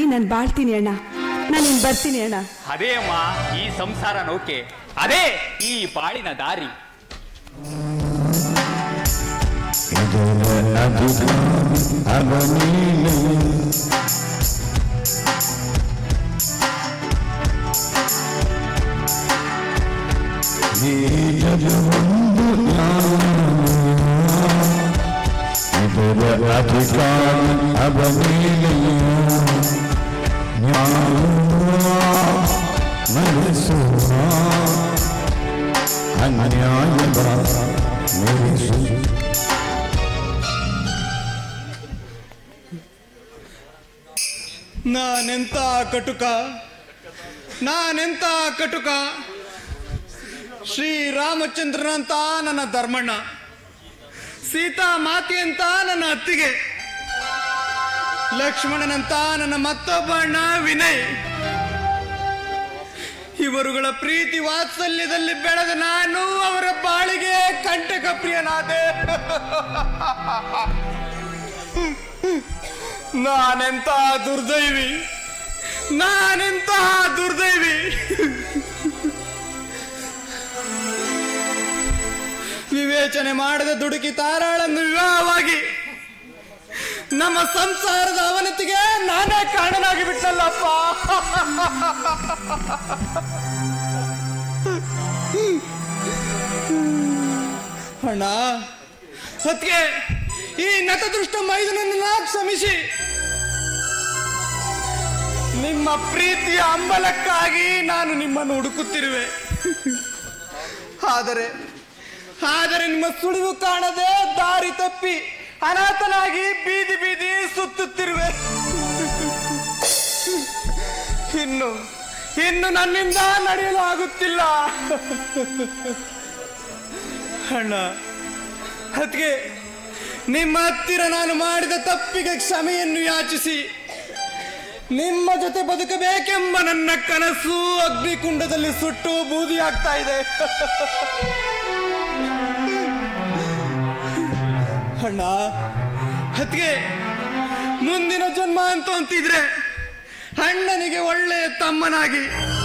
ನಾನು ಬಾಳ್ತೀನಿ ಅಣ್ಣ ನಾನು ಇನ್ನು ಬರ್ತೀನಿ ಅಣ್ಣ ಅದೇ ಅಮ್ಮ ಈ ಸಂಸಾರ ನೌಕೆ ಅದೇ ಈ ಬಾಳಿನ ದಾರಿ ನಾನೆಂತ ಕಟುಕ ನಾನೆಂತ ಕಟುಕ ಶ್ರೀರಾಮಚಂದ್ರನಂತ ನನ್ನ ಧರ್ಮಣ್ಣ ಸೀತಾ ಮಾತಿ ಅಂತ ನನ್ನ ಅತ್ತಿಗೆ ಲಕ್ಷ್ಮಣನಂತ ನನ್ನ ಮತ್ತೊಬ್ಬ ಅಣ್ಣ ವಿನಯ್ ಇವರುಗಳ ಪ್ರೀತಿ ವಾತ್ಸಲ್ಯದಲ್ಲಿ ಬೆಳೆದ ನಾನು ಅವರ ಬಾಳಿಗೆ ಕಂಟಕ ಪ್ರಿಯನಾದೆ ನಾನೆಂತ ದುರ್ದೈವಿ ನಾನೆಂತ ದುರ್ದೈವಿ ವಿವೇಚನೆ ಮಾಡದ ದುಡುಕಿ ತಾರಾಳನ್ನು ವಿವಾಹವಾಗಿ ನಮ್ಮ ಸಂಸಾರದ ಅವನತಿಗೆ ನಾನೇ ಕಾರಣನಾಗಿ ಬಿಟ್ಟಲ್ಲಪ್ಪ ಅಣ್ಣ ಅದಕ್ಕೆ ಈ ನತದೃಷ್ಟ ಮೈದನನ್ನ ಕ್ಷಮಿಸಿ ನಿಮ್ಮ ಪ್ರೀತಿಯ ಅಂಬಲಕ್ಕಾಗಿ ನಾನು ನಿಮ್ಮನ್ನು ಹುಡುಕುತ್ತಿರುವೆ ಆದರೆ ಆದರೆ ನಿಮ್ಮ ಸುಳಿವು ಕಾಣದೆ ದಾರಿ ತಪ್ಪಿ ಅನಾಥನಾಗಿ ಬೀದಿ ಬೀದಿ ಸುತ್ತುತ್ತಿರುವೆ ಇನ್ನು ಇನ್ನು ನನ್ನಿಂದ ನಡೆಯಲು ಆಗುತ್ತಿಲ್ಲ ಅಣ್ಣ ಅದಕ್ಕೆ ನಿಮ್ಮ ಹತ್ತಿರ ನಾನು ಮಾಡಿದ ತಪ್ಪಿಗೆ ಕ್ಷಮೆಯನ್ನು ಯಾಚಿಸಿ ನಿಮ್ಮ ಜೊತೆ ಬದುಕಬೇಕೆಂಬ ನನ್ನ ಕನಸು ಅಗ್ನಿಕುಂಡದಲ್ಲಿ ಸುಟ್ಟು ಬೂದಿಯಾಗ್ತಾ ಇದೆ ಅಣ್ಣ ಅದಕ್ಕೆ ಮುಂದಿನ ಜನ್ಮ ಅಂತ ಅಂತಿದ್ರೆ ಅಣ್ಣನಿಗೆ ಒಳ್ಳೆಯ ತಮ್ಮನಾಗಿ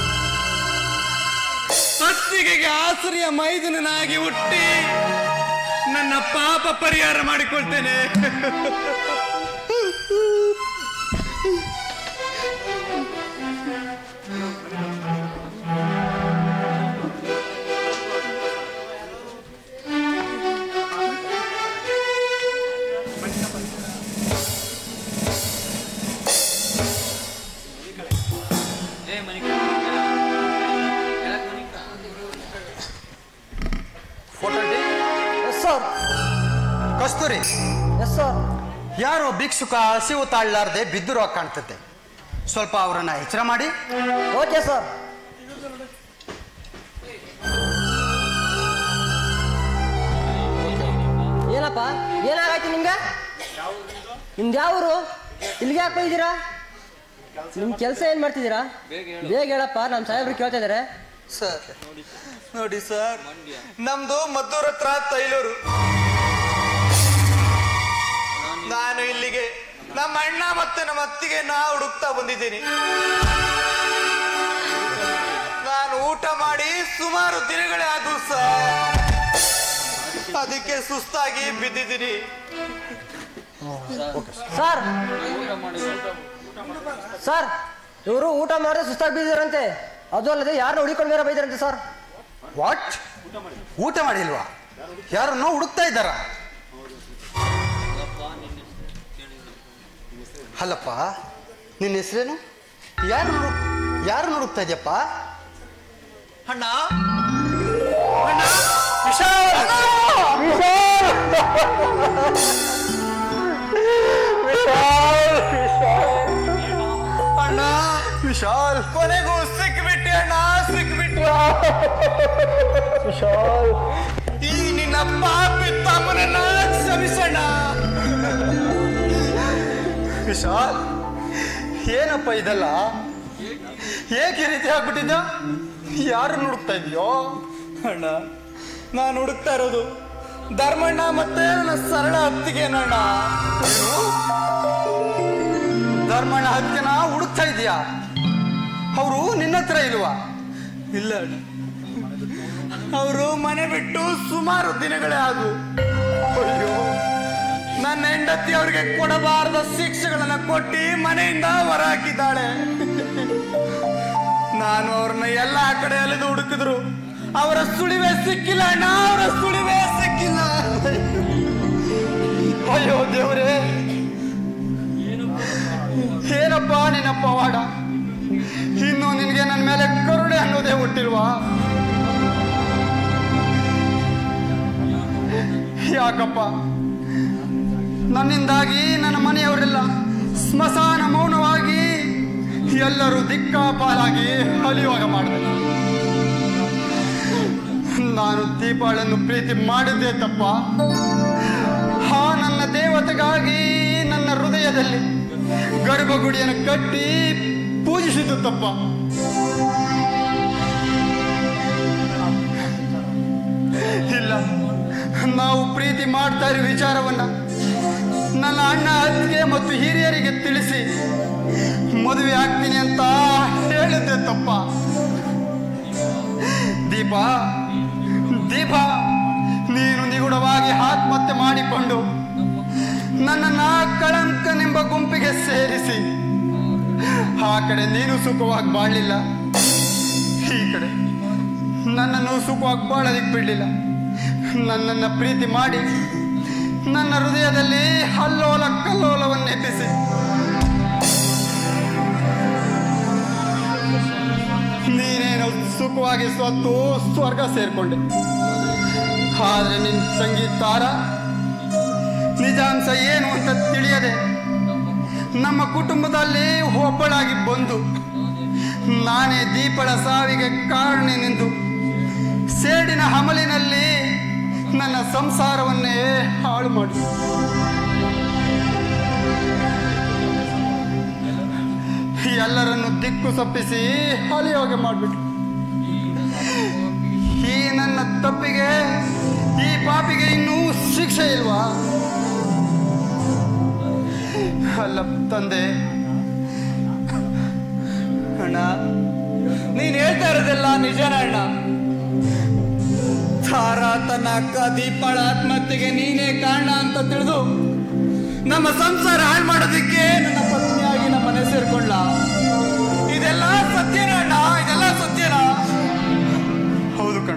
ಅತ್ತಿಗೆಗೆ ಆಸರಿಯ ಮೈದುನನಾಗಿ ಹುಟ್ಟಿ ನನ್ನ ಪಾಪ ಪರಿಹಾರ ಮಾಡಿಕೊಳ್ತೇನೆ yes sir Kasturi yes sir ಯಾರೋ ಭಿಕ್ಷುಕ ಹಸಿವು ತಾಳ್ಲಾರ್ದೆ ಬಿದ್ದಿರೋ ಕಾಣ್ತತೆ ಸ್ವಲ್ಪ ಅವರನ್ನ ಎಚ್ಚರ ಮಾಡಿ ಓಕೆ ಸರ್ ಏನಪ್ಪ ಏನಾಗೈತಿ ನಿಮ್ಗೆ ನಿಮ್ದು ಯಾವೂರು ಇಲ್ಲಿಗೆ ಯಾಕೆ ಬಂದಿದ್ದೀರಾ ನಿಮ್ ಕೆಲಸ ಏನ್ ಮಾಡ್ತಿದ್ದೀರಾ ಬೇಗ ಹೇಳಪ್ಪ ನಮ್ಮ ಸಾಹೇಬ್ರು ಕೇಳ್ತಾ ಇದಾರೆ ಸರ್ ನೋಡಿ ಸರ್ ನಮ್ದು ಮದ್ದೂರ್ ಹತ್ರ ತೈಲೂರು ನಾನು ಇಲ್ಲಿಗೆ ನಮ್ಮ ಅಣ್ಣ ಮತ್ತೆ ನಮ್ಮ ಅತ್ತಿಗೆ ನಾ ಹುಡುಕ್ತಾ ಬಂದಿದ್ದೀನಿ ನಾನು ಊಟ ಮಾಡಿ ಸುಮಾರು ದಿನಗಳೇ ಆದವು ಸರ್ ಅದಕ್ಕೆ ಸುಸ್ತಾಗಿ ಬಿದ್ದಿದ್ದೀನಿ ಸರ್ ಸರ್ ಇವರು ಊಟ ಮಾಡಿದ್ರೆ ಸುಸ್ತಾಗಿ ಬಿದ್ದಿರಂತೆ ಅದು ಅಲ್ಲದೆ ಯಾರನ್ನ ಹುಡಿಕೊಂಡು ಬೇರೆ ಬೈದಾರಂತೆ ಸರ್ ವಾಟ್ ಊಟ ಮಾಡಿಲ್ವಾ ಯಾರನ್ನೋ ಹುಡುಕ್ತಾ ಇದ್ದಾರ ಅಲ್ಲಪ್ಪ ನಿನ್ನ ಹೆಸರೇನು ಯಾರು ನೋಡು ಯಾರು ಹುಡುಕ್ತಾ ಇದೆಯಪ್ಪ ಅಣ್ಣ ಅಣ್ಣ ವಿಶಾಲ್ ಅಣ್ಣ ವಿಶಾಲ್ ಕೊನೆಗೂ ಸಿಕ್ಬಿಟ್ಟೆ ಅಣ್ಣ ಸಿಕ್ಬಿಟ್ಟೆ ಈ ನಿನ್ನ ಪಾಪಿ ತಮ್ಮನನ್ನ ಕ್ಷಮಿಸಣ್ಣ ವಿಶಾಲ್ ಏನಪ್ಪ ಇದೆಲ್ಲ ಏಕೆ ಈ ರೀತಿ ಆಗ್ಬಿಟ್ಟಿದ್ದ ಯಾರು ಹುಡುಕ್ತಾ ಇದೆಯೋ ಅಣ್ಣ ನಾನು ಹುಡುಕ್ತಾ ಇರೋದು ಧರ್ಮಣ್ಣ ಮತ್ತೆ ನನ್ನ ಸರಳ ಅತ್ತಿಗೆನಣ್ಣ ಧರ್ಮಣ್ಣ ಹತ್ಯನ ಹುಡುಕ್ತಾ ಇದೀಯಾ ಅವರು ನಿನ್ನ ಹತ್ರ ಇಲ್ವಾ ಇಲ್ಲ ಅಣ್ಣ ಅವರು ಮನೆ ಬಿಟ್ಟು ಸುಮಾರು ದಿನಗಳೇ ಆದವು ಅಯ್ಯೋ ನನ್ನ ಹೆಂಡತಿ ಅವರಿಗೆ ಕೊಡಬಾರದ ಶಿಕ್ಷೆಗಳನ್ನ ಕೊಟ್ಟು ಮನೆಯಿಂದ ಹೊರ ಹಾಕಿದ್ದಾಳೆ ನಾನು ಅವ್ರನ್ನ ಎಲ್ಲ ಕಡೆ ಅಲೆದು ಹುಡುಕಿದ್ರು ಅವರ ಸುಳಿವೆ ಸಿಕ್ಕಿಲ್ಲ ಅಣ್ಣ ಅವರ ಸುಳಿವೆ ಸಿಕ್ಕಿಲ್ಲ ಅಯ್ಯೋ ದೇವರೇ ಏನಪ್ಪ ನಿನ್ನ ಪವಾಡ ಇನ್ನು ನಿನಗೆ ನನ್ನ ಮೇಲೆ ಕರುಣೆ ಅನ್ನೋದೇ ಹುಟ್ಟಿಲ್ವಾ ಯಾಕಪ್ಪ ನನ್ನಿಂದಾಗಿ ನನ್ನ ಮನೆಯವರೆಲ್ಲ ಸ್ಮಶಾನ ಮೌನವಾಗಿ ಎಲ್ಲರೂ ದಿಕ್ಕಾಪಾಲಾಗಿ ಅಲಿಯುವಾಗ ಮಾಡಿದೆ ನಾನು ದೀಪಾಳನ್ನು ಪ್ರೀತಿ ಮಾಡಿದ್ದೆ ತಪ್ಪ ಆ ನನ್ನ ದೇವತೆಗಾಗಿ ನನ್ನ ಹೃದಯದಲ್ಲಿ ಗರ್ಭಗುಡಿಯನ್ನು ಕಟ್ಟಿ ಪೂಜಿಸಿದ್ದು ತಪ್ಪ ಇಲ್ಲ ನಾವು ಪ್ರೀತಿ ಮಾಡ್ತಾ ಇರೋ ವಿಚಾರವನ್ನ ನನ್ನ ಅಣ್ಣ ಅತ್ತಿಗೆ ಮತ್ತು ಹಿರಿಯರಿಗೆ ತಿಳಿಸಿ ಮದುವೆ ಆಗ್ತೀನಿ ಅಂತ ಹೇಳಿದ್ದೆ ತಪ್ಪ ದೀಪ ದೀಪ ನೀನು ನಿಗೂಢವಾಗಿ ಆತ್ಮಹತ್ಯೆ ಮಾಡಿಕೊಂಡು ನನ್ನನ್ನ ಕಳಂಕನೆಂಬ ಗುಂಪಿಗೆ ಸೇರಿಸಿ ಆ ಕಡೆ ನೀನು ಸುಖವಾಗಿ ಬಾಳಲಿಲ್ಲ ಈ ಕಡೆ ನನ್ನನ್ನು ಸುಖವಾಗಿ ಬಾಳಲಿಕ್ಕೆ ಬಿಡಲಿಲ್ಲ ನನ್ನನ್ನು ಪ್ರೀತಿ ಮಾಡಿ ನನ್ನ ಹೃದಯದಲ್ಲಿ ಹಲ್ಲೋಲ ಕಲ್ಲೋಲವನ್ನು ಎಬ್ಬಿಸಿ ನೀನೇನು ಸುಖವಾಗಿ ಸ್ವತ್ತು ಸ್ವರ್ಗ ಸೇರ್ಕೊಂಡೆ ಆದ್ರೆ ನಿನ್ ತಂಗಿ ತಾರ ನಿಜಾಂಶ ಏನು ಅಂತ ತಿಳಿಯದೆ ನಮ್ಮ ಕುಟುಂಬದಲ್ಲಿ ಒಬ್ಬಳಾಗಿ ಬಂದು ನಾನೇ ದೀಪಳ ಸಾವಿಗೆ ಕಾರಣನೆಂದು ಸೇಡಿನ ಹಮಲಿನಲ್ಲಿ ನನ್ನ ಸಂಸಾರವನ್ನೇ ಹಾಳು ಮಾಡಿ ಎಲ್ಲರನ್ನು ದಿಕ್ಕು ಸಪ್ಪಿಸಿ ಅಲಿಯೋಗೆ ಮಾಡಿಬಿಟ್ಟು ಈ ನನ್ನ ತಪ್ಪಿಗೆ ಈ ಪಾಪಿಗೆ ಇನ್ನೂ ಶಿಕ್ಷೆ ಇಲ್ವಾ ಅಲ್ಲ ತಂದೆ ಅಣ್ಣ ನೀನ್ ಹೇಳ್ತಾ ಇರೋದೆಲ್ಲ ನಿಜನ ಅಣ್ಣ ತಾರಾ ತನ್ನ ಅಕ್ಕ ದೀಪಾಳ ಆತ್ಮಹತ್ಯೆಗೆ ನೀನೇ ಕಾರಣ ಅಂತ ತಿಳಿದು ನಮ್ಮ ಸಂಸಾರ ಹಾಳು ಮಾಡೋದಕ್ಕೆ ನನ್ನ ಪತ್ನಿಯಾಗಿ ನಮ್ಮ ಮನೆ ಸೇರ್ಕೊಂಡ್ಲ ಇದೆಲ್ಲ ಸತ್ಯನ ಅಣ್ಣ ಇದೆಲ್ಲ ಸತ್ಯನ ಹೌದು ಕಣ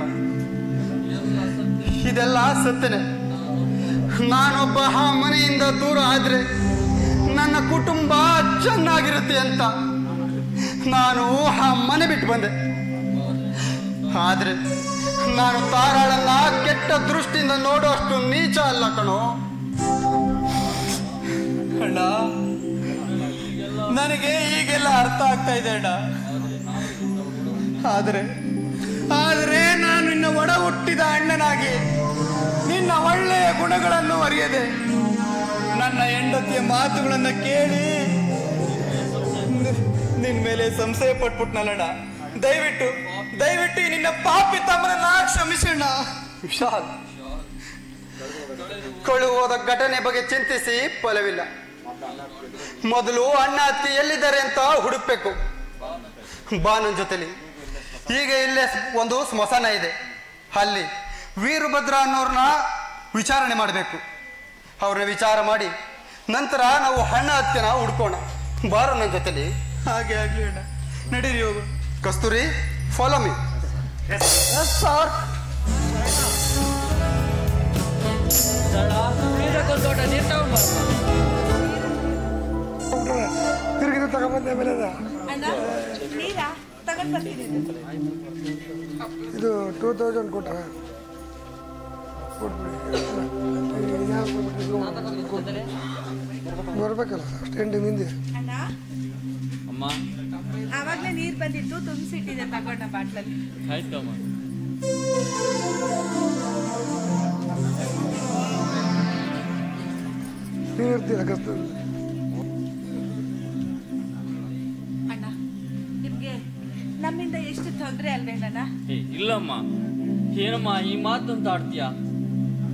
ಇದೆಲ್ಲ ಸತ್ಯನೇ ನಾನೊಬ್ಬ ಆ ಮನೆಯಿಂದ ದೂರ ಆದ್ರೆ ನನ್ನ ಕುಟುಂಬ ಚೆನ್ನಾಗಿರುತ್ತೆ ಅಂತ ನಾನು ಆ ಮನೆ ಬಿಟ್ಟು ಬಂದೆ ಆದ್ರೆ ನಾನು ತಾರಾಳನ್ನ ಕೆಟ್ಟ ದೃಷ್ಟಿಯಿಂದ ನೋಡುವಷ್ಟು ನೀಚ ಅಲ್ಲ ಕಣೋ ಅಣ್ಣ ನನಗೆ ಈಗೆಲ್ಲ ಅರ್ಥ ಆಗ್ತಾ ಇದೆ ಅಣ್ಣ ಆದ್ರೆ ಆದ್ರೆ ನಾನು ನಿನ್ನ ಒಡ ಹುಟ್ಟಿದ ಅಣ್ಣನಾಗಿ ನಿನ್ನ ಒಳ್ಳೆಯ ಗುಣಗಳನ್ನು ಅರಿಯದೆ ನನ್ನ ಹೆಂಡತಿಯ ಮಾತುಗಳನ್ನ ಕೇಳಿ ನಿ- ನಿನ್ ಮೇಲೆ ಸಂಶಯ ಪಟ್ಬಿಟ್ನಲ್ಲಣ್ಣ ದಯವಿಟ್ಟು ದಯವಿಟ್ಟು ಈ ನಿನ್ನ ಪಾಪಿ ತಮ್ಮನನ್ನ ಕ್ಷಮಿಸಣ್ಣ ವಿಶಾಲ್ ಕಳು ಹೋದ ಘಟನೆ ಬಗ್ಗೆ ಚಿಂತಿಸಿ ಫಲವಿಲ್ಲ ಮೊದಲು ಅಣ್ಣ ಅತ್ತಿ ಎಲ್ಲಿದ್ದಾರೆ ಅಂತ ಹುಡುಕ್ಬೇಕು ಬಾ ನನ್ನ ಜೊತೆಲಿ ಈಗ ಇಲ್ಲೇ ಒಂದು ಸ್ಮಶಾನ ಇದೆ ಅಲ್ಲಿ ವೀರಭದ್ರ ಅನ್ನೋರ್ನ ವಿಚಾರಣೆ ಮಾಡಬೇಕು ಅವ್ರನ್ನ ವಿಚಾರ ಮಾಡಿ ನಂತರ ನಾವು ಅಣ್ಣ ಹತ್ತಿನ ಹುಡ್ಕೋಣ ಬಾರೋ ನನ್ನ ಜೊತೆಲಿ ಹಾಗೆ ಆಗ್ಲಿ ಅಣ್ಣ ನಡೀರಿ ಹೋಗು ಕಸ್ತೂರಿ ಫಾಲೋ ಮೀ ಸರ್ ತೋಟ ನೀರು ತಗೊಂಬ ತಿರುಗಿದು ತಗೊಂಬಂದೆ ಆಮೇಲೆ ಅದ. ಅಣ್ಣ ನೀರಾ ತಗೊಂಡ್ ಬರ್ತೀನಿ ಇದು ಟೂ ತೌಸಂಡ್ ಕೊಟ್ರ ಕೊಟ್ಬಿಡಿ ಯಾಕೆ ಕೊಟ್ಬಿಟ್ರಿ? ಬರ್ಬೇಕಲ್ಲ ಸ್ಟ್ಯಾಂಡಿಂಗ್ ಹಿಂದೆ ಅಣ್ಣ ಅಮ್ಮ ಆವಾಗ್ಲೇ ನೀರ್ ಬಂದಿತ್ತು ತುಂಬಿಸಿಟ್ಟಿದೆ ತಗೊಂಡ ಬಾಟ್ಲಲ್ಲಿ ಆಯ್ತಮ್ಮ ನೀವು ಇರ್ತೀರ ಕಷ್ಟ ಅಣ್ಣ ನಿಮ್ಗೆ ನಮ್ಮಿಂದ ಎಷ್ಟು ತೊಂದ್ರೆ ಅಲ್ವೇನಣ್ಣ ಏ ಇಲ್ಲಮ್ಮ ಏನಮ್ಮ ಈ ಮಾತಂತ ಆಡ್ತೀಯ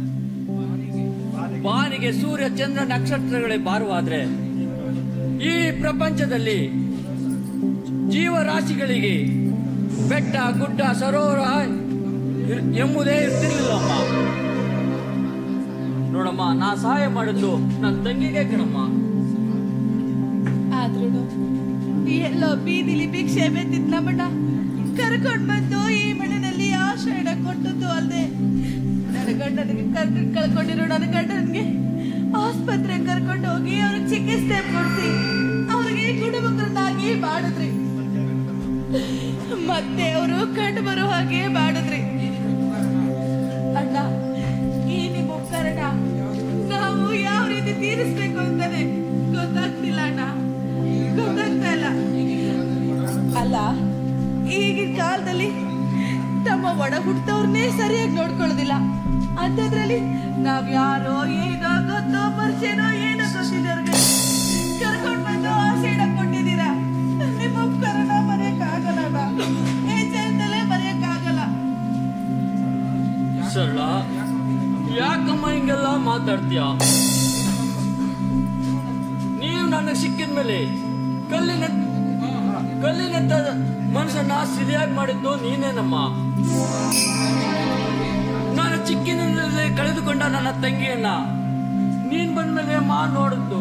ಬಾನಿಗೆ ಸೂರ್ಯ ಚಂದ್ರ ನಕ್ಷತ್ರಗಳೇ ಬಾರುವಾದ್ರೆ ಈ ಪ್ರಪಂಚದಲ್ಲಿ ಜೀವರಾಶಿಗಳಿಗೆ ಬೆಟ್ಟ ಗುಡ್ಡ ಸರೋವರ ಇರ್- ಎಂಬುದೇ ಇರ್ತಿರ್ಲಿಲ್ಲಮ್ಮ ನೋಡಮ್ಮ ನಾ ಸಹಾಯ ಮಾಡಿದ್ದು ನನ್ನ ತಂಗಿಗೆ ಕಣಮ್ಮ ಆದ್ರೂ ಎಲ್ಲೋ ಬೀದಿಲಿ ಭಿಕ್ಷೆ ಬೆತ್ತಿದ್ ನಮ್ಮಣ್ಣ ಕರ್ಕೊಂಡ್ ಬಂದು ಈ ಮಣ್ಣಿನಲ್ಲಿ ಆಶ್ರಯ ಕೊಟ್ಟದ್ದು ಅಲ್ಲದೆ ನನ್ನ ಗಂಡನಿಗೆ ಕರ್ಕೊಂಡು ಕಳ್ಕೊಂಡಿರೋ ನನ್ನ ಗಂಡನಿಗೆ ಆಸ್ಪತ್ರೆ ಕರ್ಕೊಂಡು ಹೋಗಿ ಅವ್ರಿಗೆ ಚಿಕಿತ್ಸೆ ಕೊಡಿಸಿ ಅವ್ರಿಗೆ ಗುಣಮುಖರನ್ನಾಗಿ ಮಾಡಿದ್ರಿ ಮತ್ತೆ ಅವರು ಕಂಡು ಬರೋ ಹಾಗೆ ಮಾಡಿದ್ರಿ ಅಣ್ಣ ಈ ನಿಮ್ಮ ಉಪಕರಣ ನಾವು ಯಾವ ರೀತಿ ತೀರಿಸ್ಬೇಕು ಅಂತಾನೆ ಗೊತ್ತಾಗ್ತಿಲ್ಲ ಅಣ್ಣ ಗೊತ್ತಾಗ್ತಾ ಇಲ್ಲ ಅಲ್ಲ ಈಗಿನ ಕಾಲದಲ್ಲಿ ತಮ್ಮ ಒಡ ಹುಟ್ಟವ್ರನ್ನೇ ಸರಿಯಾಗಿ ನೋಡ್ಕೊಳ್ಳೋದಿಲ್ಲ ಅಂಥದ್ರಲ್ಲಿ ನಾವ್ ಯಾರೋ ಏನೋ ಗೊತ್ತೋ ಪರಿಚಯನೋ ಏನೋ ಗೊತ್ತಿದ್ದವ್ರಿಗೆ ಕರ್ಕೊಂಡ್ ಬಂದು ಆಸೆ ಕೊಟ್ಟಿದ್ದೀರಾ ನಿಮ್ಮ ಉಪಕರಣ ಮರೆಯಕ್ಕಾಗಲ್ಲ ಅಣ್ಣ ಹೆಚ್ಚಂತಲೇ ಮರೆಯಕ್ಕಾಗಲ್ಲ ಸರಳ ಯಾಕಮ್ಮ ಹಿಂಗೆಲ್ಲ ಮಾತಾಡ್ತೀಯ ನೀವು ನನಗೆ ಸಿಕ್ಕಿದ ಮೇಲೆ ಕಲ್ಲಿನ ಕಲ್ಲಿನಂತ ಮನುಷ್ಯನ ಸಿರಿಯಾಗಿ ಮಾಡಿದ್ದು ನೀನೇನಮ್ಮ ನಾನು ಚಿಕ್ಕಿನಿಂದಲೇ ಕಳೆದುಕೊಂಡ ನನ್ನ ತಂಗಿಯನ್ನ ನೀನ್ ಬಂದ್ಮೇಲೆ ಮಾ ನೋಡಿದ್ದು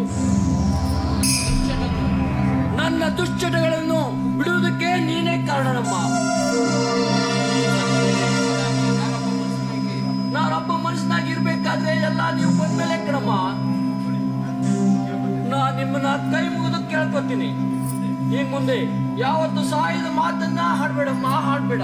ನನ್ನ ದುಶ್ಚಟಗಳನ್ನು ಬಿಡುವುದಕ್ಕೆ ನೀನೇ ಕಾರಣನಮ್ಮ ನಾನೊಬ್ಬ ಮನುಷ್ಯನಾಗಿರ್ಬೇಕಾದ್ರೆ ಎಲ್ಲ ನೀವು ಬಂದ್ಮೇಲೆ ಕಣಮ್ಮ ನಾ ನಿಮ್ಮನ್ನ ಕೈ ಮುಗಿದು ಕೇಳ್ಕೊತೀನಿ ಈಗ ಮುಂದೆ ಯಾವತ್ತು ಸಹಾಯದ ಮಾತನ್ನ ಹಾಡ್ಬೇಡಮ್ಮ ಹಾಡ್ಬೇಡ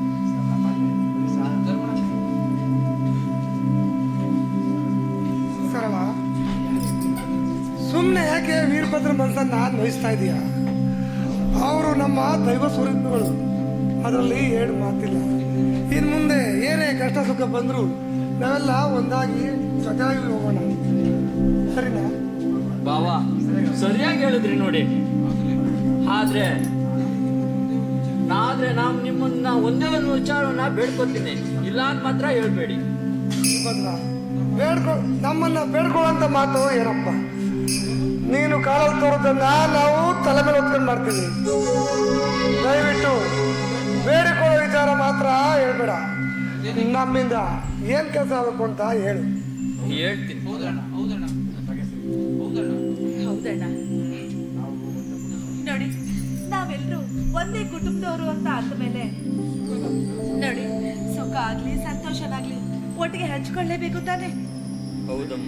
ಸರಳ ಸುಮ್ಮನೆ ಯಾಕೆ ವೀರಭದ್ರ ಮನಸ್ಸನ್ನ ನೋಯಿಸ್ತಾ ಇದೀಯ ಅವರು ನಮ್ಮ ದೈವ ಸ್ವರೂಪಗಳು ಅದರಲ್ಲಿ ಎರಡು ಮಾತಿಲ್ಲ ಇನ್ನು ಮುಂದೆ ಏನೇ ಕಷ್ಟ ಸುಖ ಬಂದರೂ ನಾವೆಲ್ಲ ಒಂದಾಗಿ ಜೊತೆಯಾಗಿ ಹೋಗೋಣ ಸರಿನಾ ಬಾವಾ ಸರಿಯಾಗಿ ಹೇಳಿದ್ರಿ ನೋಡಿ ಆದ್ರೆ ಆದ್ರೆ ನಾವು ನಿಮ್ಮನ್ನ ಒಂದೇ ಒಂದು ವಿಚಾರವನ್ನ ಬೇಡ್ಕೊತೀನಿ ಇಲ್ಲ ಅಂತ ಮಾತ್ರ ಹೇಳ್ಬೇಡಿ ಭದ್ರ ಬೇಡ್ಕೊ ನಮ್ಮನ್ನ ಬೇಡ್ಕೊಳ್ಳೋಂಥ ಮಾತು ಏನಪ್ಪ ನೀನು ಕಾಲಲ್ಲಿ ತೋರೋದನ್ನ ನಾವು ತಲೆ ಮೇಲೆ ಹೊತ್ಕೊಂಡು ಮಾಡ್ತೀವಿ ದಯವಿಟ್ಟು ಬೇಡಿಕೊಳ್ಳೋ ವಿಚಾರ ಮಾತ್ರ ಹೇಳ್ಬೇಡ ನಮ್ಮಿಂದ ಏನ್ ಕೆಲಸ ಆಗಬೇಕು ಅಂತ ಹೇಳು ಹೇಳ್ತೀನಿ ಹೌದಣ್ಣ ನೋಡಿ ನಾವೆಲ್ಲರೂ ಒಂದೇ ಕುಟುಂಬದವರು ಅಂತ ಅಂದಮೇಲೆ ನೋಡಿ ಸುಖ ಆಗ್ಲಿ ಸಂತೋಷನಾಗ್ಲಿ ಒಟ್ಟಿಗೆ ಹಂಚ್ಕೊಳ್ಳೇಬೇಕು ತಾನೆ ಹೌದಮ್ಮ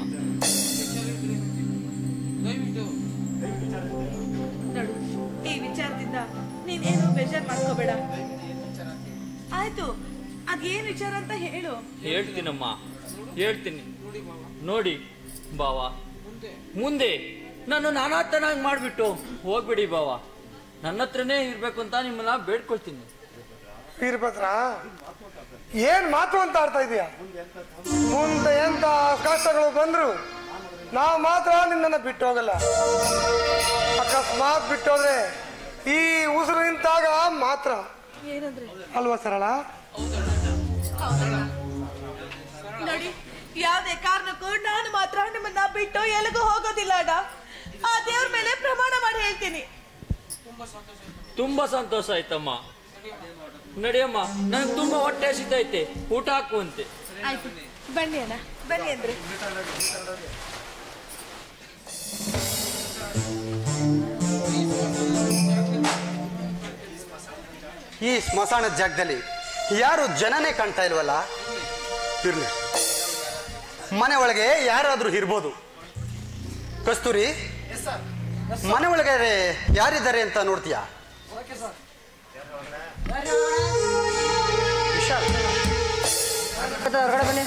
ನೋಡು ಈ ವಿಚಾರದಿಂದ ನೀನೇನು ಬೇಜಾರ್ ಮಾಡ್ಕೋಬೇಡ ಆಯ್ತು ಅದೇನ್ ವಿಚಾರ ಅಂತ ಹೇಳು ಹೇಳ್ತೀನಮ್ಮ ಹೇಳ್ತೀನಿ ನೋಡಿ ಬಾವ ಮುಂದೆ ನಾನು ನಾನಾತನಾಗಿ ಮಾಡಿಬಿಟ್ಟು ಹೋಗ್ಬಿಡಿ ಬಾವ ನನ್ನ ಹತ್ರನೇ ಇರ್ಬೇಕು ಅಂತ ನಿಮ್ಮನ್ನ ಬೇಡ್ಕೊಳ್ತೀನಿ ವೀರಭದ್ರ ಏನ್ ಮಾತು ಅಂತ ಆಡ್ತಾ ಇದೀಯ ಮುಂದೆ ಎಂತ ಕಷ್ಟಗಳು ಬಂದ್ರು ನಾವು ಮಾತ್ರ ನಿನ್ನನ್ನು ಬಿಟ್ಟು ಹೋಗಲ್ಲ ಅಕಸ್ಮಾತ್ ಬಿಟ್ಟು ಹೋದ್ರೆ ಈ ಉಸಿರು ನಿಂತಾಗ ಮಾತ್ರ ಏನಂದ್ರೆ ಅಲ್ವಾ ಸರಳ ಹೌದಣ್ಣ. ನೋಡಿ ಯಾವ್ದೇ ಕಾರಣಕ್ಕೂ ನಾನು ಮಾತ್ರ ನಿಮ್ಮನ್ನ ಬಿಟ್ಟು ಎಲ್ಲಿಗೂ ಹೋಗೋದಿಲ್ಲ ಅಣ್ಣ ಆ ದೇವ್ರ ಮೇಲೆ ಪ್ರಮಾಣ ಮಾಡಿ ಹೇಳ್ತೀನಿ ತುಂಬಾ ಸಂತೋಷ ಆಯ್ತಮ್ಮ ನಡಿಯಮ್ಮ ನನಗೆ ತುಂಬಾ ಹೊಟ್ಟೆ ಹಸಿತೈತೆ ಊಟ ಹಾಕುವಂತೆ ಆಯ್ತು ಬನ್ನಿ ಅಣ್ಣ ಬನ್ನಿ ಅಂದ್ರೆ ಈ ಸ್ಮಶಾನದ ಜಾಗದಲ್ಲಿ ಯಾರು ಜನನೇ ಕಾಣ್ತಾ ಇಲ್ವಲ್ಲ ಇರ್ಲಿ ಮನೆ ಒಳಗೆ ಯಾರಾದ್ರೂ ಇರ್ಬೋದು ಕಸ್ತೂರಿ ಮನೆ ಒಳಗೆ ಯಾರಿದ್ದಾರೆ ಅಂತ ನೋಡ್ತೀಯಾ ವಿಶಾಲ್ ಮತ್ತೆ ಹೊರಗಡೆ ಬನ್ನಿ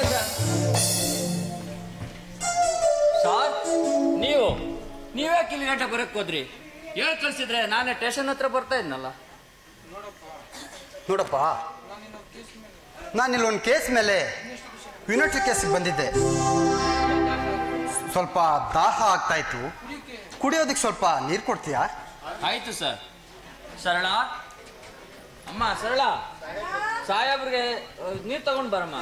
ಸಾರ್ ನೀವು ನೀವ್ಯಾಕೆ ಇಲ್ಲಿ ಗಂಟೆ ಬರಕ್ ಹೋದ್ರಿ ಹೇಳ್ ಕಳ್ಸಿದ್ರೆ ನಾನೇ ಸ್ಟೇಷನ್ ಹತ್ರ ಬರ್ತಾ ಇದ್ನಲ್ಲ ನೋಡಪ್ಪ ನಾನು ಇಲ್ಲೊಂದು ಕೇಸ್ ಮೇಲೆ ಯುನಿಟಿ ಕೇಸಿಗೆ ಬಂದಿದ್ದೆ ಸ್ವಲ್ಪ ದಾಹ ಆಗ್ತಾ ಇತ್ತು ಕುಡಿಯೋದಕ್ಕೆ ಸ್ವಲ್ಪ ನೀರು ಕೊಡ್ತೀಯಾ ಆಯ್ತು ಸರ್ ಸರಳ ಅಮ್ಮ ಸರಳ ಸಾಹೇಬ್ರಿಗೆ ನೀರು ತಗೊಂಡ್ ಬರಮ್ಮ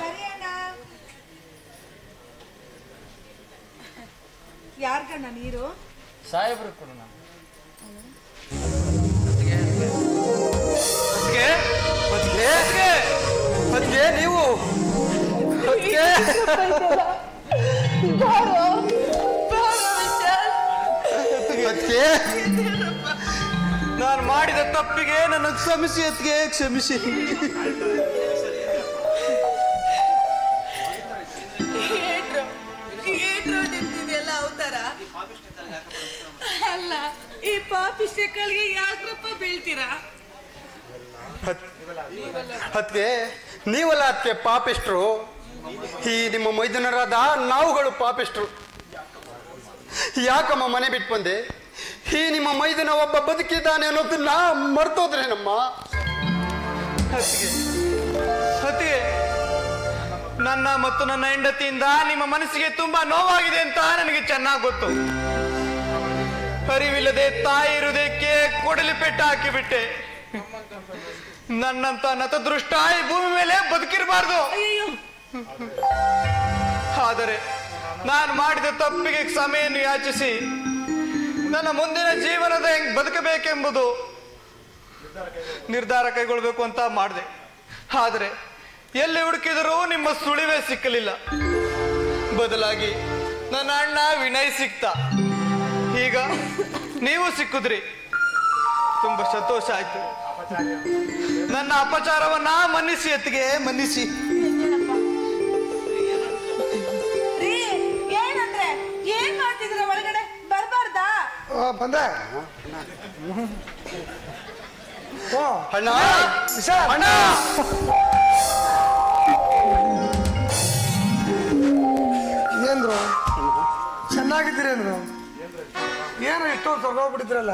ಯಾರ್ಗಣ್ಣ ನೀರು ಸಾಹೇಬ್ರಿಗೆ ಕೊಡೋಣ ಅದ್ಕೆ ಅದ್ಕೆ ಅದ್ಕೆ ನೀವು ಅದ್ಕೆ ಬಾರೋ ಬಾರೋ ವಿಶಾಲ್ ಅದ್ಕೆ ನಾನು ಮಾಡಿದ ತಪ್ಪಿಗೆ ನನ್ನ ಕ್ಷಮಿಸಿ ಅದ್ಕೆ ಕ್ಷಮಿಸಿ ಏನ್ರು ಏನ್ರು ನಿಂತಿದೆಯಲ್ಲ ಅವತಾರ ಅಲ್ಲ ಈ ಪಾಪಿಷ್ಟಗಳಿಗೆ ಯಾಕ್ರಪ್ಪ ಬೀಳ್ತೀರಾ ಅದ್ಕೆ ನೀವಲ್ಲ ಅದಕ್ಕೆ ಪಾಪಿಷ್ಟ್ರು ಈ ನಿಮ್ಮ ಮೈದುನರಾದ ನಾವುಗಳು ಪಾಪಿಷ್ಟ್ರು ಯಾಕಮ್ಮ ಮನೆ ಬಿಟ್ಟು ಬಂದೆ ಈ ನಿಮ್ಮ ಮೈದುನ ಒಬ್ಬ ಬದುಕಿದ್ದಾನೆ ಅನ್ನೋದನ್ನ ಮರ್ತೋದ್ರೆ ನಮ್ಮ ಅತ್ತಿಗೆ ಅತ್ತಿಗೆ ನನ್ನ ಮತ್ತು ನನ್ನ ಹೆಂಡತಿಯಿಂದ ನಿಮ್ಮ ಮನಸ್ಸಿಗೆ ತುಂಬಾ ನೋವಾಗಿದೆ ಅಂತ ನನಗೆ ಚೆನ್ನಾಗಿ ಗೊತ್ತು ಅರಿವಿಲ್ಲದೆ ತಾಯಿ ಹೃದಯಕ್ಕೆ ಕೊಡಲಿ ಪೆಟ್ಟ ಹಾಕಿಬಿಟ್ಟೆ ನನ್ನಂತ ನತದೃಷ್ಟ ಈ ಭೂಮಿ ಮೇಲೆ ಬದುಕಿರಬಾರ್ದು ಅಯ್ಯೋ ಆದರೆ ನಾನು ಮಾಡಿದ ತಪ್ಪಿಗೆ ಕ್ಷಮೆಯನ್ನು ಯಾಚಿಸಿ ನನ್ನ ಮುಂದಿನ ಜೀವನದ ಹೆಂಗ್ ಬದುಕಬೇಕೆಂಬುದು ನಿರ್ಧಾರ ಕೈಗೊಳ್ಬೇಕು ಅಂತ ಮಾಡಿದೆ ಆದರೆ ಎಲ್ಲಿ ಹುಡುಕಿದರೂ ನಿಮ್ಮ ಸುಳಿವೇ ಸಿಕ್ಕಲಿಲ್ಲ ಬದಲಾಗಿ ನನ್ನ ಅಣ್ಣ ವಿನಯ್ ಸಿಕ್ತ ಈಗ ನೀವು ಸಿಕ್ಕಿದ್ರಿ ತುಂಬಾ ಸಂತೋಷ ಆಯ್ತು ನನ್ನ ಅಪಚಾರವನ್ನ ಮನ್ನಿಸಿ ಎತ್ತಿಗೆ ಮನ್ನಿಸಿ ರೀ ಏನಂದ್ರೆ ಏನ್ ಮಾಡ್ತಿದ್ರ ಒಳಗಡೆ ಬರ್ಬಾರ್ದಾ ಆ, ಬಂದೆ ಓ ಅಣ್ಣ ವಿಶಾಲ್ ಅಣ್ಣ ಏನ್ರು ಚೆನ್ನಾಗಿದ್ದೀರೇನ್ರು ಏನು ಇಷ್ಟೊಂದು ಸೊಗೋಗ್ಬಿಟ್ಟಿದ್ರಲ್ಲ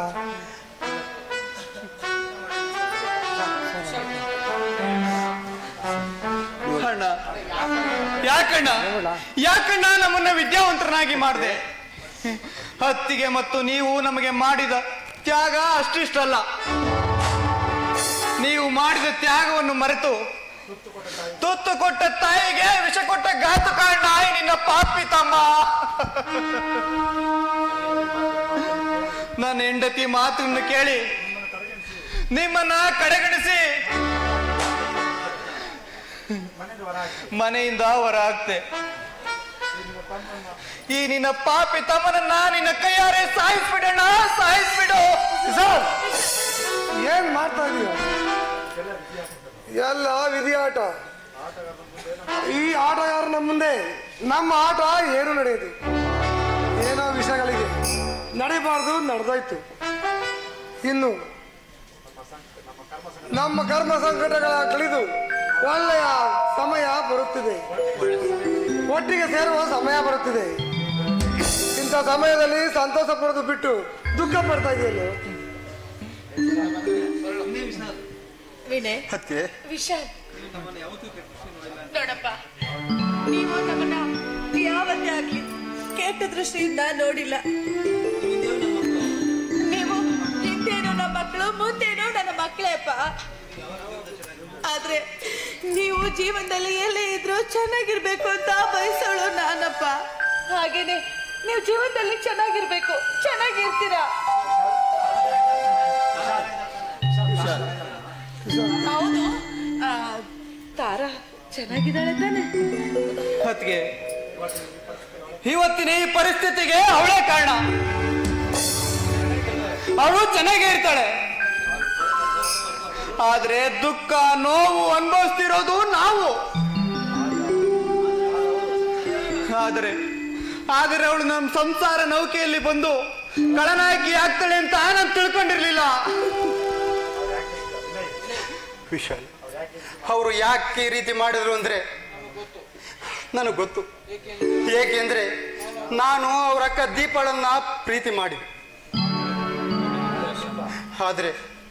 ಅಣ್ಣ ಯಾಕಣ್ಣ ಯಾಕಣ್ಣ ನಮ್ಮನ್ನ ವಿದ್ಯಾವಂತರನ್ನಾಗಿ ಮಾಡಿದೆ ಹತ್ತಿಗೆ ಮತ್ತು ನೀವು ನಮಗೆ ಮಾಡಿದ ತ್ಯಾಗ ಅಷ್ಟಿಷ್ಟಲ್ಲ ನೀವು ಮಾಡಿದ ತ್ಯಾಗವನ್ನು ಮರೆತು ತುತ್ತು ಕೊಟ್ಟ ತಾಯಿಗೆ ವಿಷ ಕೊಟ್ಟ ಘಾತುಕ ಅಣ್ಣ ಈ ನಿನ್ನ ಪಾಪಿ ತಮ್ಮ ನನ್ನ ಹೆಂಡತಿ ಮಾತನ್ನು ಕೇಳಿ ನಿಮ್ಮನ್ನ ಕಡೆಗಣಿಸಿ ಮನೆಯಿಂದ ಹೊರ ಹಾಕ್ತೆ ಈ ನಿನ್ನ ಪಾಪಿ ತಮ್ಮನನ್ನ ನಿನ್ನ ಕೈಯಾರೆ ಸಾಯಿಸ್ಬಿಡಣ್ಣ ಸಾಯಿಸ್ಬಿಡು ವಿಶಾಲ್ ಏನ್ ಮಾಡ್ತಾ ಇದೀಯ ಎಲ್ಲ ವಿಧಿಯಾಟ ಈ ಆಟಗಾರನ ಮುಂದೆ ನಮ್ಮ ಆಟ ಏನು ನಡೆಯುದು ಏನೋ ವಿಷಯಗಳಿಗೆ ನಡಿಬಾರ್ದು ನಡೆದೋಯ್ತು ಇನ್ನು ನಮ್ಮ ಕರ್ಮ ಸಂಕಟಗಳ ಕಳೆದು ಒಳ್ಳೆಯ ಸಮಯ ಬರುತ್ತಿದೆ ಒಟ್ಟಿಗೆ ಸೇರುವ ಸಮಯ ಬರುತ್ತಿದೆ ಇಂಥ ಸಮಯದಲ್ಲಿ ಸಂತೋಷ ಪಡೋದು ಬಿಟ್ಟು ದುಃಖ ಪಡ್ತಾ ಇದೆಯಲ್ಲ ವಿನಯ್ ಅದ್ಕೆ ವಿಶಾಲ್ ನೋಡಪ್ಪ ನೀವು ನಮ್ಮನ್ನ ಯಾವತ್ತೇ ಆಗ್ಲಿ ಕೆಟ್ಟ ದೃಷ್ಟಿಯಿಂದ ನೋಡಿಲ್ಲ ನೀವು ಹಿಂದೇನು ನಮ್ಮ ಮಕ್ಕಳು ಮುಂದೇನು ನನ್ನ ಮಕ್ಕಳೇಪ್ಪ ಆದ್ರೆ ನೀವು ಜೀವನದಲ್ಲಿ ಎಲ್ಲೇ ಇದ್ರು ಚೆನ್ನಾಗಿರ್ಬೇಕು ಅಂತ ಬಯಸೋಳು ನಾನಪ್ಪ ಹಾಗೇನೆ ನೀವು ಜೀವನದಲ್ಲಿ ಚೆನ್ನಾಗಿರ್ಬೇಕು ಚೆನ್ನಾಗಿರ್ತೀರಾ ಹೌದು ಆ, ತಾರಾ ಚೆನ್ನಾಗಿದ್ದಾಳೆ ತಾನೆ ಹೊತ್ತಿಗೆ ಇವತ್ತಿನ ಈ ಪರಿಸ್ಥಿತಿಗೆ ಅವಳೇ ಕಾರಣ ಅವಳು ಚೆನ್ನಾಗೇ ಇರ್ತಾಳೆ ಆದ್ರೆ ದುಃಖ ನೋವು ಅನುಭವಿಸ್ತಿರೋದು ನಾವು ಆದರೆ ಆದರೆ ಅವಳು ನಮ್ಮ ಸಂಸಾರ ನೌಕೆಯಲ್ಲಿ ಬಂದು ಕಳನಾಯಕಿ ಆಗ್ತಾಳೆ ಅಂತ ನಾನು ತಿಳ್ಕೊಂಡಿರ್ಲಿಲ್ಲ ವಿಶಾಲ್ ಅವರು ಯಾಕೆ ಈ ರೀತಿ ಮಾಡಿದ್ರು ಅಂದ್ರೆ ನನಗೆ ಗೊತ್ತು ಏಕೆಂದ್ರೆ ನಾನು ಅವ್ರ ಅಕ್ಕ ದೀಪಾಳನ್ನ ಪ್ರೀತಿ ಮಾಡಿದೆ ಆದ್ರೆ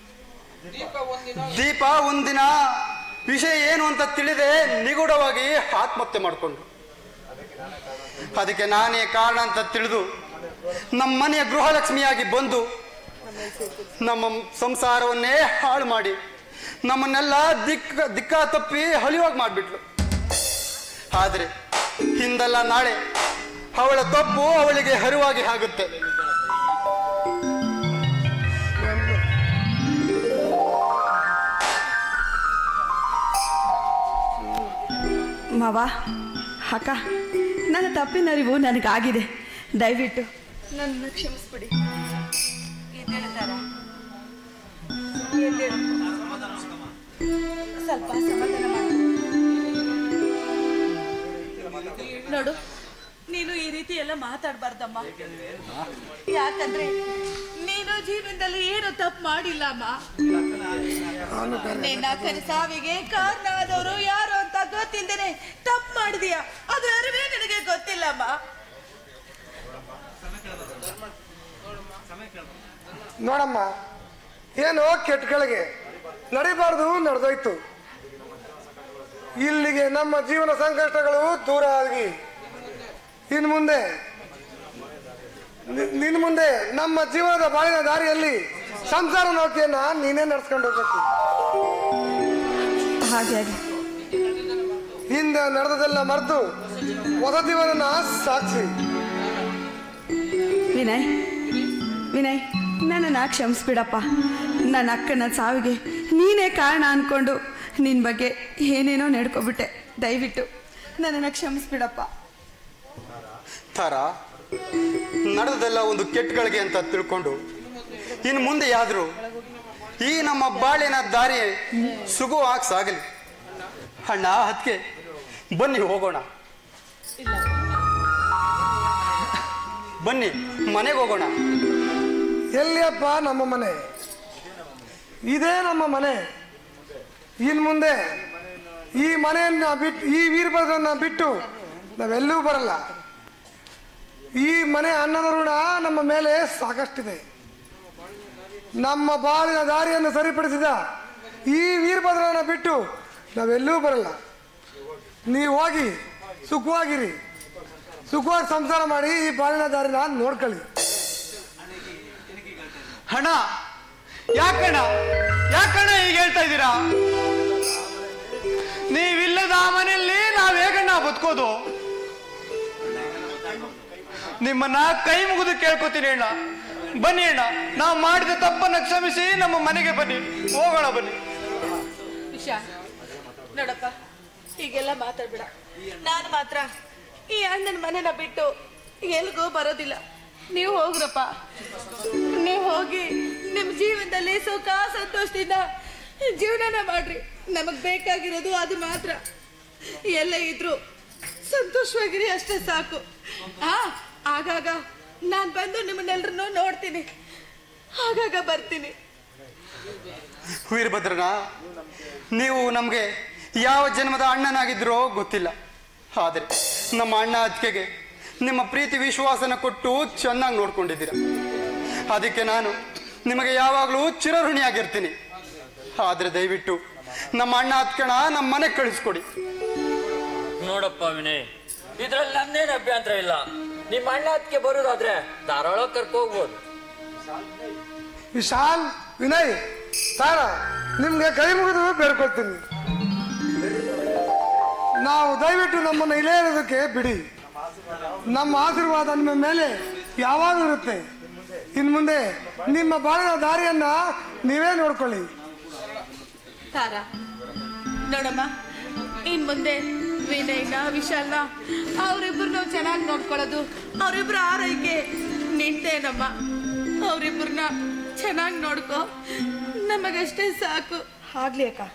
ದೀಪ ಒಂದಿನ ವಿಷಯ ಏನು ಅಂತ ತಿಳಿದೆ ನಿಗೂಢವಾಗಿ ಆತ್ಮಹತ್ಯೆ ಮಾಡಿಕೊಂಡು ಅದಕ್ಕೆ ನಾನೇ ಕಾರಣ ಅಂತ ತಿಳಿದು ನಮ್ಮ ಮನೆಯ ಗೃಹಲಕ್ಷ್ಮಿಯಾಗಿ ಬಂದು ನಮ್ಮ ಸಂಸಾರವನ್ನೇ ಹಾಳು ಮಾಡಿ ನಮ್ಮನ್ನೆಲ್ಲ ದಿಕ್ಕ ದಿಕ್ಕ ತಪ್ಪಿ ಹಳಿವಾಗಿ ಮಾಡಿಬಿಟ್ಲು ಆದರೆ ಹಿಂದಲ್ಲ ನಾಳೆ ಅವಳ ತಪ್ಪು ಅವಳಿಗೆ ಹರಿವಾಗಿ ಆಗುತ್ತೆ ಮಾವ ಅಕ್ಕ ನನ್ನ ತಪ್ಪಿನ ಅರಿವು ನನಗಾಗಿದೆ ದಯವಿಟ್ಟು ನನ್ನ ಕ್ಷಮಿಸ್ಬಿಡಿ ಎದ್ದೇಳು ತಾರಾ. ಎದ್ದೇಳು. ಸ್ವಲ್ಪ ಸಮಾಧಾನ ಮಾಡು. ನೋಡು ನೀನು ಈ ರೀತಿ ಎಲ್ಲ ಮಾತಾಡ್ಬಾರ್ದಮ್ಮ ಯಾಕಂದ್ರೆ ನೀನು ಜೀವನದಲ್ಲಿ ಏನು ತಪ್ಪು ಮಾಡಿಲ್ಲಮ್ಮ ನಿನ್ನ ಅಕ್ಕನ ಸಾವಿಗೆ ಕಾರಣ ಆದವರು ಯಾರು ಅಂತ ಗೊತ್ತಿಲ್ದೇನೆ ತಪ್ಪು ಮಾಡಿದೀಯ ಅದು ಅರಿವೇ ನಿನಗೆ ಗೊತ್ತಿಲ್ಲಮ್ಮ ನೋಡಮ್ಮ ಏನು ಕೆಟ್ಟಗಳಿಗೆ ನಡಿಬಾರ್ದು ನಡೆದೋಯ್ತು ಇಲ್ಲಿಗೆ ನಮ್ಮ ಜೀವನ ಸಂಕಷ್ಟಗಳು ದೂರ ಆಗಿ ಇನ್ನು ಮುಂದೆ ನಿ- ನಿನ್ ಮುಂದೆ ನಮ್ಮ ಜೀವನದ ಬಾಳಿನ ದಾರಿಯಲ್ಲಿ ಸಂಸಾರ ನೌಕೆಯನ್ನ ನೀನೇ ನಡ್ಸ್ಕೊಂಡು ಹೋಗ್ಬೇಕು ಹಾಗೆ ಹಾಗೆ ಹಿಂದೆ ನಡೆದದೆಲ್ಲ ಮರೆತು ಹೊಸ ಜೀವನನ ಸಾಕ್ಷಿ ವಿನಯ್ ವಿನಯ್ ನನ್ನನ್ನು ಕ್ಷಮಿಸ್ಬಿಡಪ್ಪ ನನ್ನ ಅಕ್ಕನ ಸಾವಿಗೆ ನೀನೇ ಕಾರಣ ಅಂದ್ಕೊಂಡು ನಿನ್ನ ಬಗ್ಗೆ ಏನೇನೋ ನಡ್ಕೊಬಿಟ್ಟೆ ದಯವಿಟ್ಟು ನನ್ನನ್ನು ಕ್ಷಮಿಸ್ಬಿಡಪ್ಪ ಥರ ನಡೆದದೆಲ್ಲ ಒಂದು ಕೆಟ್ಟಗಳಿಗೆ ಅಂತ ತಿಳ್ಕೊಂಡು ಇನ್ನು ಮುಂದೆ ಯಾದ್ರು ಈ ನಮ್ಮ ಬಾಳಿನ ದಾರಿ ಸುಗವಾಗಿ ಸಾಗಲಿ ಅಣ್ಣ ಅದಕ್ಕೆ ಬನ್ನಿ ಹೋಗೋಣ ಬನ್ನಿ ಮನೆಗೆ ಹೋಗೋಣ ಎಲ್ಲಿಯಪ್ಪ ನಮ್ಮ ಮನೆ ಇದೇ ನಮ್ಮ ಮನೆ ಇನ್ ಮುಂದೆ ಈ ಮನೆಯನ್ನ ಬಿಟ್ಟು ಈ ವೀರಭದ್ರನ್ನ ಬಿಟ್ಟು ನಾವೆಲ್ಲೂ ಬರಲ್ಲ ಈ ಮನೆ ಅನ್ನದ ಋಣ ನಮ್ಮ ಮೇಲೆ ಸಾಕಷ್ಟಿದೆ ನಮ್ಮ ಬಾಳಿನ ದಾರಿಯನ್ನು ಸರಿಪಡಿಸಿದ ಈ ವೀರಭದ್ರನ ಬಿಟ್ಟು ನಾವೆಲ್ಲೂ ಬರಲ್ಲ ನೀವು ಹೋಗಿ ಸುಖವಾಗಿರಿ ಸುಖವಾಗಿ ಸಂಸಾರ ಮಾಡಿ ಈ ಬಾಳಿನ ದಾರಿನ ನೋಡ್ಕೊಳ್ಳಿ ಹಣ ಯಾಕಣ್ಣ ಯಾಕಣ್ಣ ಈಗ ಹೇಳ್ತಾ ಇದ್ದೀರಾ ನೀವಿಲ್ಲದ ಆ ಮನೆಯಲ್ಲಿ ನಾವ್ ಹೇಗಣ್ಣ ಬದುಕೋದು ನಿಮ್ಮನ್ನ ಕೈ ಮುಗಿದು ಕೇಳ್ಕೊತೀನಿ ಅಣ್ಣ ಬನ್ನಿ ಅಣ್ಣ ನಾವು ಮಾಡಿದ ತಪ್ಪನ್ನ ಕ್ಷಮಿಸಿ ನಮ್ಮ ಮನೆಗೆ ಬನ್ನಿ ಹೋಗೋಣ ಬನ್ನಿ ವಿಶಾ ನೋಡಪ್ಪ ಹೀಗೆಲ್ಲ ಮಾತಾಡ್ಬೇಡ ನಾನು ಮಾತ್ರ ಈ ಅಣ್ಣನ ಮನೆನ ಬಿಟ್ಟು ಎಲ್ಗೂ ಬರೋದಿಲ್ಲ ನೀವು ಹೋಗ್ರಪ್ಪ ನೀವು ಹೋಗಿ ನಿಮ್ಮ ಜೀವನದಲ್ಲಿ ಸುಖ ಸಂತೋಷದಿಂದ ಜೀವನನ ಮಾಡ್ರಿ ನಮಗ್ ಬೇಕಾಗಿರೋದು ಅದು ಮಾತ್ರ ಎಲ್ಲ ಇದ್ರು ಸಂತೋಷವಾಗಿರಿ ಅಷ್ಟೇ ಸಾಕು ಆ ಆಗಾಗ ನಾನು ಬಂದು ನಿಮ್ಮನ್ನೆಲ್ರನ್ನೂ ನೋಡ್ತೀನಿ ಆಗಾಗ ಬರ್ತೀನಿ ವೀರಭದ್ರನ ನೀವು ನಮಗೆ ಯಾವ ಜನ್ಮದ ಅಣ್ಣನಾಗಿದ್ರೋ ಗೊತ್ತಿಲ್ಲ ಆದರೆ ನಮ್ಮ ಅಣ್ಣ ಅತ್ತಿಗೆಗೆ ನಿಮ್ಮ ಪ್ರೀತಿ ವಿಶ್ವಾಸನ ಕೊಟ್ಟು ಚೆನ್ನಾಗಿ ನೋಡ್ಕೊಂಡಿದ್ದೀರ ಅದಕ್ಕೆ ನಾನು ನಿಮಗೆ ಯಾವಾಗಲೂ ಚಿರಋಣಿಯಾಗಿರ್ತೀನಿ ಆದರೆ ದಯವಿಟ್ಟು ನಮ್ಮ ಅಣ್ಣ ಹತ್ಕಣ ನಮ್ಮ ಮನೆಗೆ ಕಳಿಸ್ಕೊಡಿ ನೋಡಪ್ಪ ವಿನಯ್ ಇದ್ರಲ್ಲಿ ನನ್ನೇನು ಅಭ್ಯಂತರ ಇಲ್ಲ ನಿಮ್ಮ ಅಣ್ಣ ಅದಕ್ಕೆ ಬರೋದಾದ್ರೆ ಧಾರಾಳ ಕರ್ಕೊ ಹೋಗ್ಬೋದು ವಿಶಾಲ್ ವಿನಯ್ ತಾರ ನಿಮ್ಗೆ ಕೈ ಮುಗಿದು ಬೇಡ್ಕೊಳ್ತೀನಿ ನಾವು ದಯವಿಟ್ಟು ನಮ್ಮನ್ನು ಇಲ್ಲೇ ಇರೋದಕ್ಕೆ ಬಿಡಿ ನಮ್ಮ ಆಶೀರ್ವಾದ ನಿಮ್ಮ ಮೇಲೆ ಯಾವಾಗ ಇರುತ್ತೆ ಇನ್ನು ಮುಂದೆ ನಿಮ್ಮ ಬಾಳಿನ ದಾರಿಯನ್ನ ನೀವೇ ನೋಡ್ಕೊಳ್ಳಿ ತಾರ ನೋಡಮ್ಮ ಇನ್ ಮುಂದೆ ವಿನಯ್ನ ವಿಶಾಲ್ನ ಅವರಿಬ್ಬರನ್ನ ಚೆನ್ನಾಗಿ ನೋಡ್ಕೊಳ್ಳೋದು ಅವರಿಬ್ಬರ ಆರೈಕೆ ನಿಂತೇನಮ್ಮ ಅವರಿಬ್ಬರನ್ನ ಚೆನ್ನಾಗಿ ನೋಡ್ಕೋ ನಮಗಷ್ಟೇ ಸಾಕು ಆಗ್ಲಿ ಅಕ್ಕ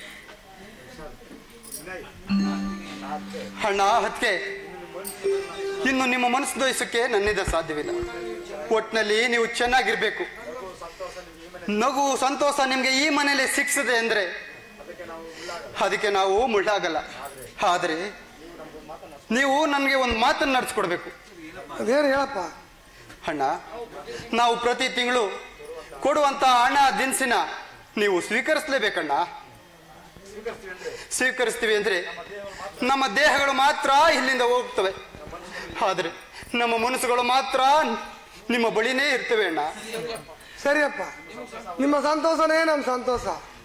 ಅಣ್ಣ ಹತ್ಕೆ ಇನ್ನು ನಿಮ್ಮ ಮನಸ್ಸು ದೋಯಿಸಕ್ಕೆ ನನ್ನಿಂದ ಸಾಧ್ಯವಿಲ್ಲ ಒಟ್ಟಿನಲ್ಲಿ ನೀವು ಚೆನ್ನಾಗಿರ್ಬೇಕು ನಗು ಸಂತೋಷ ನಿಮಗೆ ಈ ಮನೆಯಲ್ಲಿ ಸಿಕ್ಕಿಸಿದೆ ಅಂದರೆ ಅದಕ್ಕೆ ನಾವು ಮುಳ್ಳಾಗಲ್ಲ ಆದರೆ ನೀವು ನನಗೆ ಒಂದು ಮಾತನ್ನು ನಡೆಸ್ಕೊಡ್ಬೇಕು ಅದೇನು ಹೇಳಪ್ಪ ಅಣ್ಣ ನಾವು ಪ್ರತಿ ತಿಂಗಳು ಕೊಡುವಂತ ಹಣ ದಿನಸಿನ ನೀವು ಸ್ವೀಕರಿಸಲೇಬೇಕಣ್ಣ ಸ್ವೀಕರಿಸ್ತೀವಿ ಅಂದ್ರೆ ನಮ್ಮ ದೇಹಗಳು ಮಾತ್ರ ಇಲ್ಲಿಂದ ಹೋಗ್ತವೆ ಆದರೆ ನಮ್ಮ ಮನಸ್ಸುಗಳು ಮಾತ್ರ ನಿಮ್ಮ ಬಳಿನೇ ಇರ್ತವೆ ಅಣ್ಣ ಸರಿಯಪ್ಪ ನಿಮ್ಮ ಸಂತೋಷನೇ ನಮ್ಮ ಸಂತೋಷ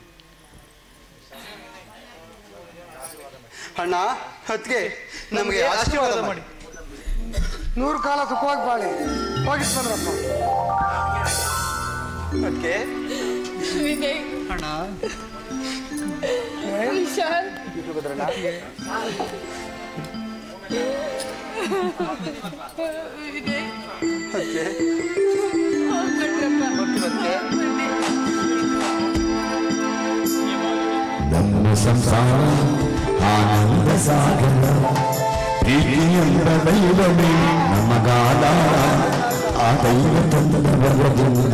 ಅಣ್ಣ ಅದಕ್ಕೆ ನಮಗೆ ಆಶೀರ್ವಾದ ಮಾಡಿ ನೂರು ಕಾಲ ಸುಖವಾಗಿ ಬಾಳಿ ಹೋಗಿಸ್ ಬಂದ್ರಪ್ಪ ಅದಕ್ಕೆ ವಿನಯ್ ಅಣ್ಣ ವಿಶಾಲ್ ವಿನಯ್ ಹೋಗ್ಬಿಟ್ರಪ್ಪ ಬನ್ನಿ. ನಮ್ಮ ಸಂಸಾರ ಆನಂದ ಸಾಗರ ಪ್ರೀತಿಯಂತ ದೈವವೇ ನಮಗಾದ ಆ ದೈವ ತಂದ ವರದಿಂದ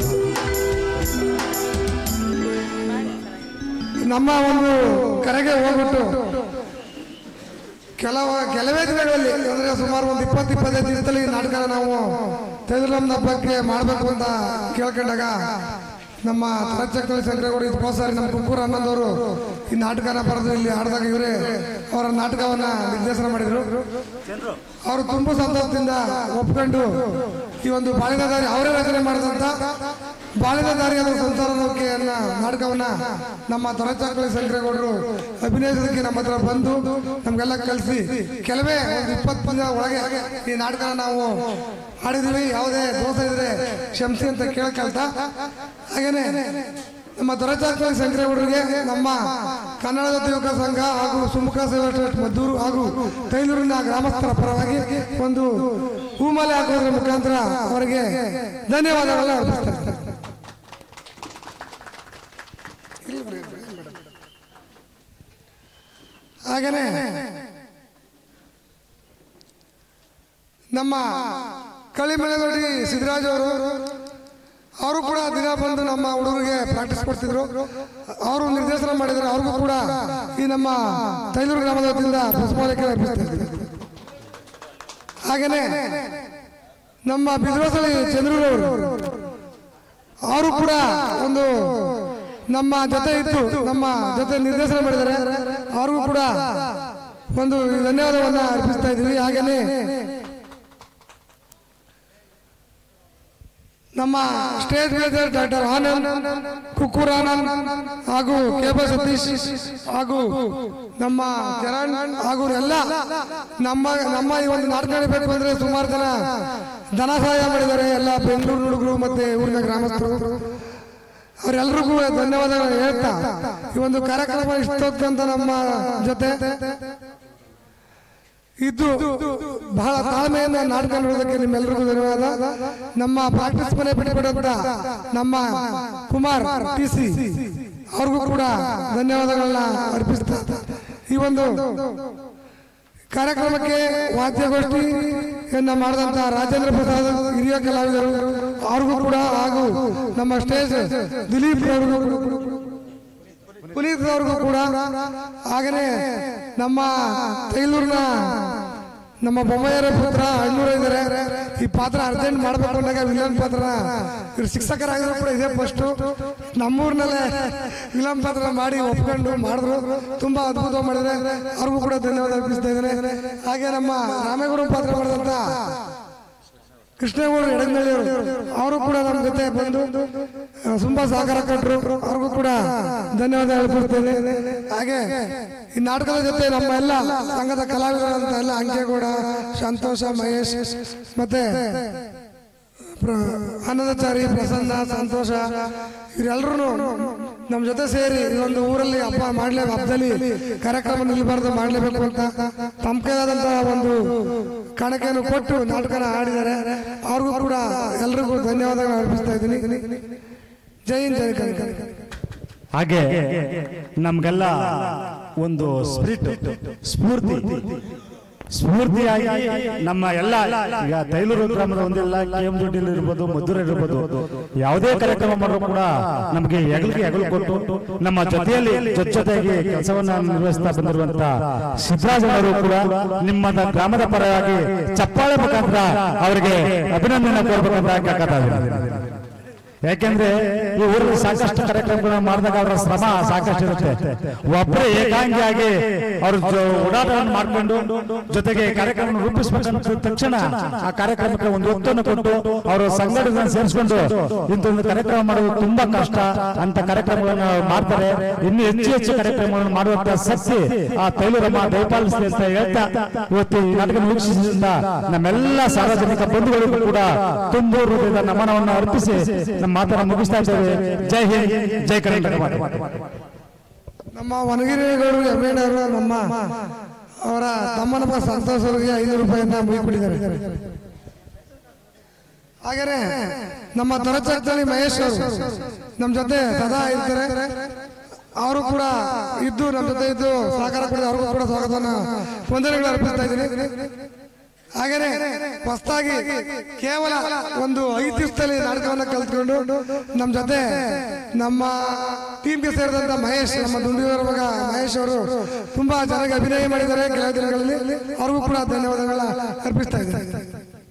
ನಮ್ಮ ಒಂದು ಕರೆಗೆ ಹೋಗ್ಬಿಟ್ಟು ಕೆಲವ ಕೆಲವೇ ದಿನಗಳಲ್ಲಿ ಅಂದ್ರೆ ಸುಮಾರು ಒಂದು ಇಪ್ಪತ್ತು ಇಪ್ಪತ್ತೈದು ದಿನದಲ್ಲಿ ಈ ನಾಟಕ ನಾವು ತೆಗೆದುಲಮ್ಮ ಹಬ್ಬಕ್ಕೆ ಮಾಡಬೇಕು ಅಂತ ಕೇಳ್ಕೊಂಡಾಗ ನಮ್ಮ ತರಚಕ್ರವರ್ತಿ ಶಂಕರಗೌಡ ಇದಕ್ಕೋಸ್ಕರ ನಮ್ಮ ಕುಂಕೂರು ಅನ್ನೋದವರು ಈ ನಾಟಕನ ಬರೆದು ಇಲ್ಲಿ ಆಡಿದಾಗ ಇವರೇ ಅವರ ನಾಟಕವನ್ನ ನಿರ್ದೇಶನ ಮಾಡಿದರು ಅವರು ತುಂಬ ಸಂತೋಷದಿಂದ ಒಪ್ಕೊಂಡು ಈ ಒಂದು ಬಾಳಿನ ದಾರಿ ಅವರೇ ರಚನೆ ಮಾಡಿದಂತ ಬಾಳಿನ ದಾರಿಯಾದ ಸಂಸಾರ ನೌಕೆಯನ್ನ ನಾಟಕವನ್ನ ನಮ್ಮ ದೊರಚಾಕಳಿ ಶಂಕರೇಗೌಡರು ಅಭಿನಯಿಸೋದಕ್ಕೆ ನಮ್ಮ ಹತ್ರ ಬಂದು ನಮ್ಗೆಲ್ಲ ಕಲಿಸಿ ಕೆಲವೇ ಒಂದು ಇಪ್ಪತ್ತು ದಿನ ಒಳಗೆ ಈ ನಾಟಕನ ನಾವು ಆಡಿದ್ವಿ ಯಾವುದೇ ದೋಷ ಇದ್ರೆ ಕ್ಷಮಿಸಿ ಅಂತ ಕೇಳ್ಕೊಳ್ತಾ ಹಾಗೇನೆ ನಮ್ಮ ದೊರಚಾಕಳಿ ಶಂಕರೇಗೌಡರಿಗೆ ನಮ್ಮ ಕನ್ನಡ ಜೊತೆ ಯುವಕ ಸಂಘ ಹಾಗೂ ಸುಮುಖ ಸೇವಾ ಟ್ರಸ್ಟ್ ಮದ್ದೂರು ಹಾಗೂ ತೈಲೂರಿನ ಗ್ರಾಮಸ್ಥರ ಪರವಾಗಿ ಒಂದು ಹೂಮಾಲೆ ಹಾಕೋದ್ರ ಮುಖಾಂತರ ಅವರಿಗೆ ಧನ್ಯವಾದಗಳನ್ನ ಅರ್ಪಿಸ್ತಾರೆ ಹಾಗೇನೆ ನಮ್ಮ ಕಳಿಮಲೆದೊಡ್ಡಿ ಸಿದ್ದರಾಜ್ ಅವರು ಅವರು ಕೂಡ ದಿನ ಬಂದು ನಮ್ಮ ಹುಡುಗರಿಗೆ ಪ್ರಾಕ್ಟೀಸ್ ಕೊಡ್ತಿದ್ರು ಅವರು ನಿರ್ದೇಶನ ಮಾಡಿದ್ರು ಅವ್ರಿಗೂ ಕೂಡ ಈ ನಮ್ಮ ತೈಲೂರು ಗ್ರಾಮದ ವತಿಯಿಂದ ಪುಷ್ಪಾಲಕ್ಕೆ ಅರ್ಪಿಸ್ತಾ ಇದ್ದೀವಿ ಹಾಗೇನೆ ನಮ್ಮ ಬಿದ್ರೋಸಳಿ ಚಂದ್ರೂರವರು ಅವರು ಕೂಡ ಒಂದು ನಮ್ಮ ಜೊತೆ ಇದ್ದು ನಮ್ಮ ಜೊತೆ ನಿರ್ದೇಶನ ಮಾಡಿದ್ದಾರೆ ಅವ್ರಿಗೂ ಕೂಡ ಒಂದು ಧನ್ಯವಾದವನ್ನ ಅರ್ಪಿಸ್ತಾ ಇದ್ದೀವಿ ಹಾಗೇನೆ ನಮ್ಮ stage major doctor Anand Kukkur Anand ಹಾಗೂ ಕೇಬ ಸತೀಶ್ ಹಾಗೂ ನಮ್ಮ ಕಿರಣ್ ಹಾಗೂ ಎಲ್ಲ ನಮ್ಮ ನಮ್ಮ ಈ ಒಂದು ನಾಟಕ ನಡೀಬೇಕು ಅಂದ್ರೆ ಸುಮಾರು ಜನ ಧನ ಸಹಾಯ ಮಾಡಿದ್ದಾರೆ ಎಲ್ಲ ಬೆಂಗಳೂರು ಹುಡುಗರು ಮತ್ತೆ ಊರಿನ ಗ್ರಾಮಸ್ಥರು ಅವರೆಲ್ಲರಿಗೂ ಧನ್ಯವಾದಗಳು ಹೇಳ್ತಾ ಈ ಒಂದು ಕಾರ್ಯಕ್ರಮ ಇಷ್ಟೊತ್ತಂತ ನಮ್ಮ ಜೊತೆ ಇದ್ದು ಬಹಳ ತಾಳ್ಮೆಯಿಂದ ನಾಟಕ ನೋಡೋದಕ್ಕೆ ನಿಮ್ಮೆಲ್ಲರಿಗೂ ಧನ್ಯವಾದ ನಮ್ಮ ಪ್ರಾಕ್ಟೀಸ್ ಮನೆ ಬಿಟ್ಟುಬಿಡಂತ ನಮ್ಮ ಕುಮಾರ್ ಟಿ ಸಿ ಅವ್ರಿಗೂ ಕೂಡ ಧನ್ಯವಾದಗಳನ್ನ ಅರ್ಪಿಸ್ತಾ ಈ ಒಂದು ಕಾರ್ಯಕ್ರಮಕ್ಕೆ ವಾದ್ಯಗೋಷ್ಠಿ ಮಾಡಿದಂತ ರಾಜೇಂದ್ರ ಪ್ರಸಾದ್ ಹಿರಿಯ ಕಲಾವಿದರು ಅವ್ರಿಗೂ ಕೂಡ ಹಾಗೂ ನಮ್ಮ ಸ್ಟೇಜ್ ದಿಲೀಪ್ ಅವ್ರಿಗೂ ಪುನೀತ್ ಅವ್ರಿಗೂ ಕೂಡ ಹಾಗೇನೆ ನಮ್ಮ ತೈಲೂರಿನ ನಮ್ಮ ಬೊಮ್ಮೆಯರ ಪುತ್ರ ಅಣ್ಣೂರ ಇದ್ದಾರೆ ಈ ಪಾತ್ರ ಅರ್ಜೆಂಟ್ ಮಾಡ್ಬೇಕು ಅಂದಾಗ ವಿಲನ್ ಪಾತ್ರ ಇವ್ರು ಶಿಕ್ಷಕರಾಗಿದ್ರು ಕೂಡ ಇದೇ ಫಸ್ಟ್ ನಮ್ಮೂರಿನಲ್ಲೇ ವಿಲನ್ ಪಾತ್ರ ಮಾಡಿ ಒಪ್ಕೊಂಡು ಮಾಡಿದ್ರು ತುಂಬಾ ಅದ್ಭುತ ಮಾಡಿದ್ರೆ ಅವ್ರಿಗೂ ಕೂಡ ಧನ್ಯವಾದ ಅರ್ಪಿಸ್ತಾ ಇದ್ದೇನೆ ಹಾಗೆ ನಮ್ಮ ರಾಮೇಗೌಡ ಪಾತ್ರ ಮಾಡಿದಂತ ಕೃಷ್ಣೇಗೌಡರು ಎಡಗನಳ್ಳಿಯವರು ಅವರು ಕೂಡ ನಮ್ಮ ಜೊತೆ ಬಂದು ಆ, ತುಂಬಾ ಸಹಕಾರ ಕೊಟ್ಟರು ಅವ್ರಿಗೂ ಕೂಡ ಧನ್ಯವಾದ ಹೇಳ್ಕೊಡ್ತೇನೆ ಹಾಗೆ ಈ ನಾಟಕದ ಜೊತೆ ನಮ್ಮ ಎಲ್ಲ ಸಂಘದ ಕಲಾವಿದರಂತ ಎಲ್ಲ ಅಂಕೇಗೌಡ ಸಂತೋಷ ಮಹೇಶ್ ಮತ್ತೆ ಪ್ರ- ಆನಂದಾಚಾರಿ ಪ್ರಸನ್ನ ಸಂತೋಷ ಇವರೆಲ್ಲರೂ ನಮ್ಮ ಜೊತೆ ಸೇರಿ ಈ ಒಂದು ಊರಲ್ಲಿ ಹಬ್ಬ ಮಾಡ್ಲೇ ಹಬ್ಬದಲ್ಲಿ ಕಾರ್ಯಕ್ರಮ ನಿಲ್ಬಾರ್ದು ಮಾಡ್ಲೇಬೇಕು ಅಂತ ತಮ್ಮ ಕೈಯಾದಂತಹ ಒಂದು ಕಾಣಿಕೆಯನ್ನು ಕೊಟ್ಟು ನಾಟಕನ ಆಡಿದ್ದಾರೆ ಅವ್ರಿಗೂ ಕೂಡ ಎಲ್ರಿಗೂ ಧನ್ಯವಾದಗಳು ಅರ್ಪಿಸ್ತಾ ಇದ್ದೀನಿ ಜೈ ಹಿಂದ್ ಜೈ ಕನ್ನಡ ಹಾಗೆ ನಮ್ಗೆಲ್ಲ ಒಂದು ಸ್ಪಿರಿಟ್ ಸ್ಫೂರ್ತಿ ಸ್ಫೂರ್ತಿಯಾಗಿ ನಮ್ಮ ಎಲ್ಲ ಈಗ ತೈಲೂರು ಗ್ರಾಮದ ಒಂದೆಲ್ಲ ಕೆ ಎಂ ದೊಡ್ಡಿಲಿ ಇರ್ಬೋದು ಮಧುರ ಇರ್ಬೋದು ಯಾವುದೇ ಕಾರ್ಯಕ್ರಮ ಮಾಡಿದ್ರು ಕೂಡ ನಮಗೆ ಹೆಗಲಿಗೆ ಹೆಗಲು ಕೊಟ್ಟು ನಮ್ಮ ಜೊತೆಯಲ್ಲಿ ಜೊತೆ ಜೊತೆಯಾಗಿ ಕೆಲಸವನ್ನ ನಿರ್ವಹಿಸ್ತಾ ಬಂದಿರುವಂತ ಸಿದ್ದರಾಜನವರು ಕೂಡ ನಿಮ್ಮ ಗ್ರಾಮದ ಪರವಾಗಿ ಚಪ್ಪಾಳೆ ಮುಖಾಂತರ ಅವರಿಗೆ ಅಭಿನಂದನೆ ಕೊಡ್ಬೇಕಂತ ಕೇಳ್ಕೊತಾ ಇದ್ದೀನಿ. ಯಾಕೆಂದ್ರೆ ಈ ಊರಲ್ಲಿ ಸಾಕಷ್ಟು ಕಾರ್ಯಕ್ರಮಗಳನ್ನ ಮಾಡಿದಾಗ ಅವರ ಶ್ರಮ ಸಾಕಷ್ಟು ಇರುತ್ತೆ ಒಬ್ಬರೇ ಏಕಾಂಗಿಯಾಗಿ ಅವರು ಓಡಾಟವನ್ನು ಮಾಡಿಕೊಂಡು ಜೊತೆಗೆ ಕಾರ್ಯಕ್ರಮ ರೂಪಿಸಬೇಕಂತ ತಕ್ಷಣ ಆ ಕಾರ್ಯಕ್ರಮಕ್ಕೆ ಒಂದು ಒತ್ತನ್ನು ಕೊಟ್ಟು ಅವರು ಸಂಘಟನೆ ಸೇರಿಸಿಕೊಂಡು ಇಂಥೊಂದು ಕಾರ್ಯಕ್ರಮ ಮಾಡೋದು ತುಂಬಾ ಕಷ್ಟ ಅಂತ ಕಾರ್ಯಕ್ರಮಗಳನ್ನು ಅವ್ರು ಮಾಡ್ತಾರೆ ಇನ್ನು ಹೆಚ್ಚು ಹೆಚ್ಚು ಕಾರ್ಯಕ್ರಮಗಳನ್ನು ಮಾಡುವಂತ ಶಕ್ತಿ ಆ ತೈಲೂರಮ್ಮ ದಯಪಾಲಿಸಲಿ ಅಂತ ಹೇಳ್ತಾ ಇವತ್ತು ಈ ನಾಟಕ ವೀಕ್ಷಿಸಿದ್ರಿಂದ ನಮ್ಮೆಲ್ಲ ಸಾರ್ವಜನಿಕ ಬಂಧುಗಳಿಗೂ ಕೂಡ ತುಂಬು ಹೃದಯದ ನಮನವನ್ನು ಅರ್ಪಿಸಿ ನಮ್ಮ ಮಾತನ್ನು ಮುಗಿಸ್ತಾ ಇದ್ದೇವೆ ಜೈ ಹಿಂದ್ ಜೈ ಕರ್ನಾಟಕ ನಮ್ಮ ವನಗಿರಿಗೌಡರು ಎಮ್ಮೆಣ್ಣವರು ನಮ್ಮ ಅವರ ತಮ್ಮನಪ್ಪ ಸಂತೋಷ್ ಅವರಿಗೆ ಐನೂರು ರೂಪಾಯಿಯನ್ನ ಮುಗಿಕೊಟ್ಟಿದ್ದಾರೆ ಹಾಗೇನೆ ನಮ್ಮ ತೊರಚರ್ತಳಿ ಮಹೇಶ್ ಅವರು ನಮ್ಮ ಜೊತೆ ಸದಾ ಇರ್ತಾರೆ ಅವರು ಕೂಡ ಇದ್ದು ನಮ್ಮ ಜೊತೆ ಇದ್ದು ಸಹಕಾರ ಕೊಡಿದ ಅವ್ರಿಗೂ ಕೂಡ ಸ್ವಾಗತವನ್ನು ವಂದನೆಗಳು ಅರ್ಪಿಸ್ತಾ ಇದ್ದೀನಿ ಹಾಗೇನೆ ಹೊಸದಾಗಿ ಕೇವಲ ಒಂದು ಐದು ದಿವಸದಲ್ಲಿ ನಾಟಕವನ್ನು ಕಲ್ತ್ಕೊಂಡು ನಮ್ಮ ಜೊತೆ ನಮ್ಮ ಟೀಮ್ಗೆ ಸೇರಿದಂತ ಮಹೇಶ್ ನಮ್ಮ ದುಂಡಿಯವರ ಮಗ ಮಹೇಶ್ ಅವರು ತುಂಬಾ ಚೆನ್ನಾಗಿ ಅಭಿನಯ ಮಾಡಿದ್ದಾರೆ ಕೆಲವು ದಿನಗಳಲ್ಲಿ ಅವ್ರಿಗೂ ಕೂಡ ಧನ್ಯವಾದಗಳನ್ನ ಅರ್ಪಿಸ್ತಾ ಇದ್ದಾರೆ